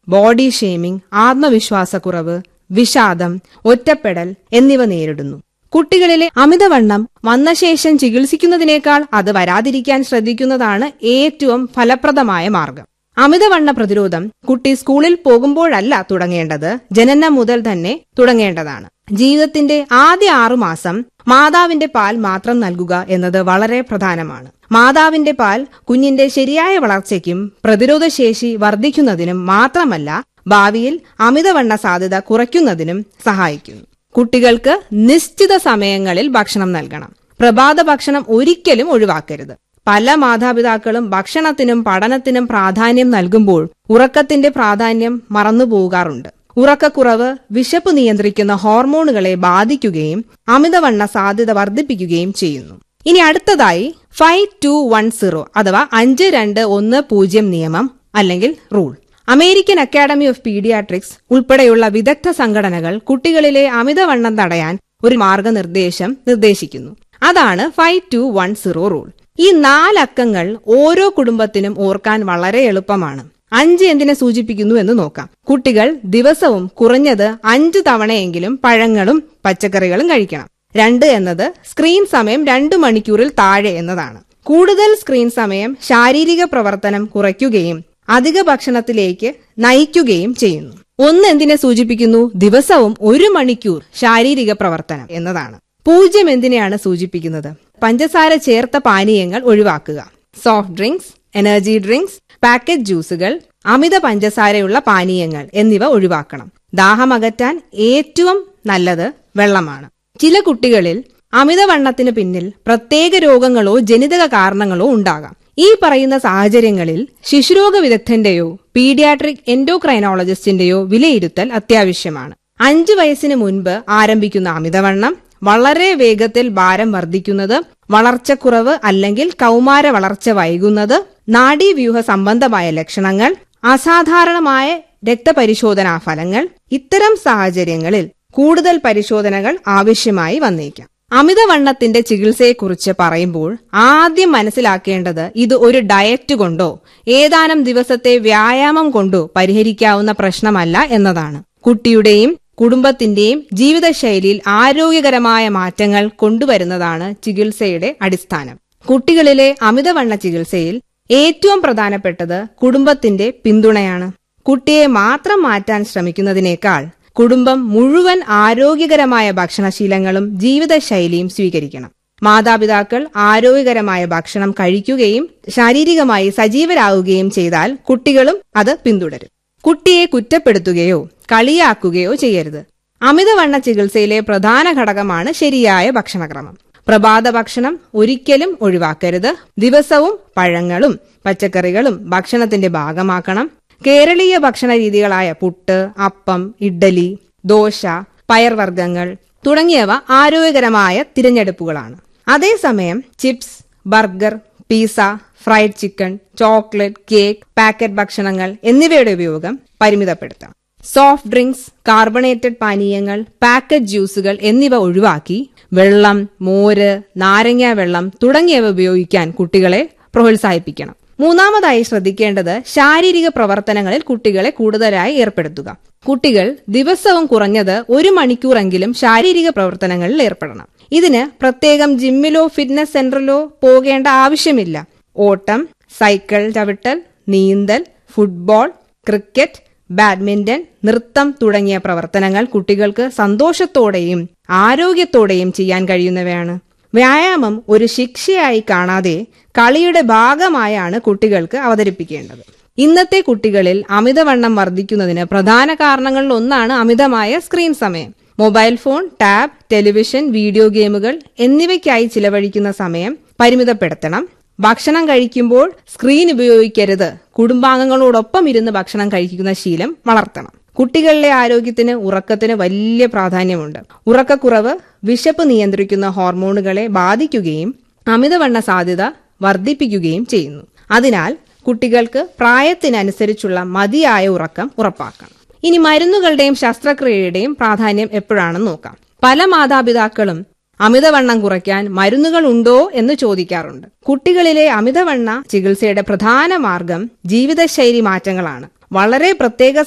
body shaming ആത്മവിശ്വാസക്കുറവ് വിഷാദം ഒറ്റപ്പെടൽ എന്നിവ നേരിടുന്നു കുട്ടികളിലെ അമിതവണ്ണം വന്ന ശേഷം ചികിത്സിക്കുന്നതിനേക്കാൾ അത് വരാതിരിക്കാൻ ശ്രദ്ധിക്കുന്നതാണ് ഏറ്റവും ഫലപ്രദമായ മാർഗം അമിതവണ്ണ പ്രതിരോധം കുട്ടി സ്കൂളിൽ പോകുമ്പോഴല്ല തുടങ്ങേണ്ടത് ജനനം മുതൽ തന്നെ തുടങ്ങേണ്ടതാണ് ജീവിതത്തിന്റെ ആദ്യ ആറുമാസം മാതാവിന്റെ പാൽ മാത്രം നൽകുക എന്നത് വളരെ പ്രധാനമാണ് മാതാവിന്റെ പാൽ കുഞ്ഞിന്റെ ശരിയായ വളർച്ചയ്ക്കും പ്രതിരോധശേഷി വർദ്ധിക്കുന്നതിനും മാത്രമല്ല ഭാവിയിൽ അമിതവണ്ണ സാധ്യത കുറയ്ക്കുന്നതിനും സഹായിക്കുന്നു കുട്ടികൾക്ക് നിശ്ചിത സമയങ്ങളിൽ ഭക്ഷണം നൽകണം പ്രഭാത ഭക്ഷണം ഒരിക്കലും ഒഴിവാക്കരുത് പല മാതാപിതാക്കളും ഭക്ഷണത്തിനും പഠനത്തിനും പ്രാധാന്യം നൽകുമ്പോൾ ഉറക്കത്തിന്റെ പ്രാധാന്യം മറന്നുപോകാറുണ്ട് ഉറക്കക്കുറവ് വിശപ്പ് നിയന്ത്രിക്കുന്ന ഹോർമോണുകളെ ബാധിക്കുകയും അമിതവണ്ണ സാധ്യത വർദ്ധിപ്പിക്കുകയും ചെയ്യുന്നു ഇനി അടുത്തതായി ഫൈവ് ടു വൺ സീറോ അഥവാ അഞ്ച് രണ്ട് ഒന്ന് പൂജ്യം നിയമം അല്ലെങ്കിൽ rule American Academy of Pediatrics ഉൾപ്പെടെയുള്ള വിദഗ്ധ സംഘടനകൾ കുട്ടികളിലെ അമിതവണ്ണം തടയാൻ ഒരു മാർഗനിർദ്ദേശം നിർദ്ദേശിക്കുന്നു അതാണ് five two one zero rule ഈ നാലക്കങ്ങൾ ഓരോ കുടുംബത്തിനും ഓർക്കാൻ വളരെ എളുപ്പമാണ് അഞ്ച് എന്തിനെ സൂചിപ്പിക്കുന്നു എന്ന് നോക്കാം കുട്ടികൾ ദിവസവും കുറഞ്ഞത് അഞ്ച് തവണയെങ്കിലും പഴങ്ങളും പച്ചക്കറികളും കഴിക്കണം രണ്ട് എന്നത് സ്ക്രീൻ സമയം രണ്ടു മണിക്കൂറിൽ താഴെ എന്നതാണ് കൂടുതൽ സ്ക്രീൻ സമയം ശാരീരിക പ്രവർത്തനം കുറയ്ക്കുകയും അധിക ഭക്ഷണത്തിലേക്ക് നയിക്കുകയും ചെയ്യുന്നു ഒന്ന് എന്തിനെ സൂചിപ്പിക്കുന്നു ദിവസവും ഒരു മണിക്കൂർ ശാരീരിക പ്രവർത്തനം എന്നതാണ് പൂജ്യം എന്തിനെയാണ് സൂചിപ്പിക്കുന്നത് പഞ്ചസാര ചേർത്ത പാനീയങ്ങൾ ഒഴിവാക്കുക soft drinks energy drinks packet ജ്യൂസുകൾ അമിത പഞ്ചസാരയുള്ള പാനീയങ്ങൾ എന്നിവ ഒഴിവാക്കണം ദാഹമകറ്റാൻ ഏറ്റവും നല്ലത് വെള്ളമാണ് ചില കുട്ടികളിൽ അമിതവണ്ണത്തിന് പിന്നിൽ പ്രത്യേക രോഗങ്ങളോ ജനിതക കാരണങ്ങളോ ഉണ്ടാകാം ഈ പറയുന്ന സാഹചര്യങ്ങളിൽ ശിശുരോഗ വിദഗ്ധന്റെയോ പീഡിയാട്രിക് എൻഡോക്രൈനോളജിസ്റ്റിന്റെയോ വിലയിരുത്തൽ അത്യാവശ്യമാണ് അഞ്ചു വയസ്സിന് മുൻപ് ആരംഭിക്കുന്ന അമിതവണ്ണം വളരെ വേഗത്തിൽ ഭാരം വർദ്ധിക്കുന്നത് വളർച്ചക്കുറവ് അല്ലെങ്കിൽ കൗമാര വളർച്ച വൈകുന്നത് നാഡീവ്യൂഹ സംബന്ധമായ ലക്ഷണങ്ങൾ അസാധാരണമായ രക്തപരിശോധനാ ഫലങ്ങൾ ഇത്തരം സാഹചര്യങ്ങളിൽ കൂടുതൽ പരിശോധനകൾ ആവശ്യമായി വന്നേക്കാം അമിതവണ്ണത്തിന്റെ ചികിത്സയെക്കുറിച്ച് പറയുമ്പോൾ ആദ്യം മനസ്സിലാക്കേണ്ടത് ഇത് ഒരു ഡയറ്റ് കൊണ്ടോ ഏതാനും ദിവസത്തെ വ്യായാമം കൊണ്ടോ പരിഹരിക്കാവുന്ന പ്രശ്നമല്ല എന്നതാണ് കുട്ടിയുടെയും കുടുംബത്തിന്റെയും ജീവിതശൈലിയിൽ ആരോഗ്യകരമായ മാറ്റങ്ങൾ കൊണ്ടുവരുന്നതാണ് ചികിത്സയുടെ അടിസ്ഥാനം കുട്ടികളിലെ അമിതവണ്ണ ചികിത്സയിൽ ഏറ്റവും പ്രധാനപ്പെട്ടത് കുടുംബത്തിന്റെ പിന്തുണയാണ് കുട്ടിയെ മാത്രം മാറ്റാൻ ശ്രമിക്കുന്നതിനേക്കാൾ കുടുംബം മുഴുവൻ ആരോഗ്യകരമായ ഭക്ഷണശീലങ്ങളും ജീവിതശൈലിയും സ്വീകരിക്കണം മാതാപിതാക്കൾ ആരോഗ്യകരമായ ഭക്ഷണം കഴിക്കുകയും ശാരീരികമായി സജീവരാകുകയും ചെയ്താൽ കുട്ടികളും അത് പിന്തുടരും കുട്ടിയെ കുറ്റപ്പെടുത്തുകയോ കളിയാക്കുകയോ ചെയ്യരുത് അമിതവണ്ണ ചികിത്സയിലെ പ്രധാന ഘടകമാണ് ശരിയായ ഭക്ഷണക്രമം പ്രഭാത ഭക്ഷണം ഒരിക്കലും ഒഴിവാക്കരുത് ദിവസവും പഴങ്ങളും പച്ചക്കറികളും ഭക്ഷണത്തിന്റെ ഭാഗമാക്കണം കേരളീയ ഭക്ഷണ രീതികളായ പുട്ട് അപ്പം ഇഡ്ഡലി ദോശ പയർവർഗ്ഗങ്ങൾ തുടങ്ങിയവ ആരോഗ്യകരമായ തിരഞ്ഞെടുപ്പുകളാണ് അതേസമയം chips burger pizza fried chicken chocolate cake packet ഭക്ഷണങ്ങൾ എന്നിവയുടെ ഉപയോഗം പരിമിതപ്പെടുത്താം സോഫ്റ്റ് ഡ്രിങ്ക്സ് കാർബണേറ്റഡ് പാനീയങ്ങൾ പാക്കറ്റ് ജ്യൂസുകൾ എന്നിവ ഒഴിവാക്കി വെള്ളം മോര് നാരങ്ങ വെള്ളം തുടങ്ങിയവ ഉപയോഗിക്കാൻ കുട്ടികളെ പ്രോത്സാഹിപ്പിക്കണം മൂന്നാമതായി ശ്രദ്ധിക്കേണ്ടത് ശാരീരിക പ്രവർത്തനങ്ങളിൽ കുട്ടികളെ കൂടുതലായി ഏർപ്പെടുത്തുക കുട്ടികൾ ദിവസവും കുറഞ്ഞത് ഒരു മണിക്കൂറെങ്കിലും ശാരീരിക പ്രവർത്തനങ്ങളിൽ ഏർപ്പെടണം ഇതിന് പ്രത്യേകം ജിമ്മിലോ ഫിറ്റ്നസ് സെന്ററിലോ പോകേണ്ട ആവശ്യമില്ല ഓട്ടം സൈക്കിൾ ചവിട്ടൽ നീന്തൽ ഫുട്ബോൾ ക്രിക്കറ്റ് ബാഡ്മിന്റൺ നൃത്തം തുടങ്ങിയ പ്രവർത്തനങ്ങൾ കുട്ടികൾക്ക് സന്തോഷത്തോടെയും ആരോഗ്യത്തോടെയും ചെയ്യാൻ കഴിയുന്നവയാണ് വ്യായാമം ഒരു ശിക്ഷയായി കാണാതെ കളിയുടെ ഭാഗമായാണ് കുട്ടികൾക്ക് അവതരിപ്പിക്കേണ്ടത് ഇന്നത്തെ കുട്ടികളിൽ അമിതവണ്ണം വർദ്ധിക്കുന്നതിന് പ്രധാന കാരണങ്ങളിൽ ഒന്നാണ് അമിതമായ സ്ക്രീൻ സമയം mobile phone tab television video ഗെയിമുകൾ എന്നിവയ്ക്കായി ചിലവഴിക്കുന്ന സമയം പരിമിതപ്പെടുത്തണം ഭക്ഷണം കഴിക്കുമ്പോൾ സ്ക്രീൻ ഉപയോഗിക്കരുത് കുടുംബാംഗങ്ങളോടൊപ്പം ഇരുന്ന് ഭക്ഷണം കഴിക്കുന്ന ശീലം വളർത്തണം കുട്ടികളിലെ ആരോഗ്യത്തിന് ഉറക്കത്തിന് വലിയ പ്രാധാന്യമുണ്ട് ഉറക്കക്കുറവ് വിശപ്പ് നിയന്ത്രിക്കുന്ന ഹോർമോണുകളെ ബാധിക്കുകയും അമിതവണ്ണ സാധ്യത വർദ്ധിപ്പിക്കുകയും ചെയ്യുന്നു അതിനാൽ കുട്ടികൾക്ക് പ്രായത്തിനനുസരിച്ചുള്ള മതിയായ ഉറക്കം ഉറപ്പാക്കണം ഇനി മരുന്നുകളുടെയും ശസ്ത്രക്രിയയുടെയും പ്രാധാന്യം എപ്പോഴാണെന്ന് നോക്കാം പല മാതാപിതാക്കളും അമിതവണ്ണം കുറയ്ക്കാൻ മരുന്നുകൾ ഉണ്ടോ എന്ന് ചോദിക്കാറുണ്ട് കുട്ടികളിലെ അമിതവണ്ണ ചികിത്സയുടെ പ്രധാന മാർഗം ജീവിതശൈലി മാറ്റങ്ങളാണ് വളരെ പ്രത്യേക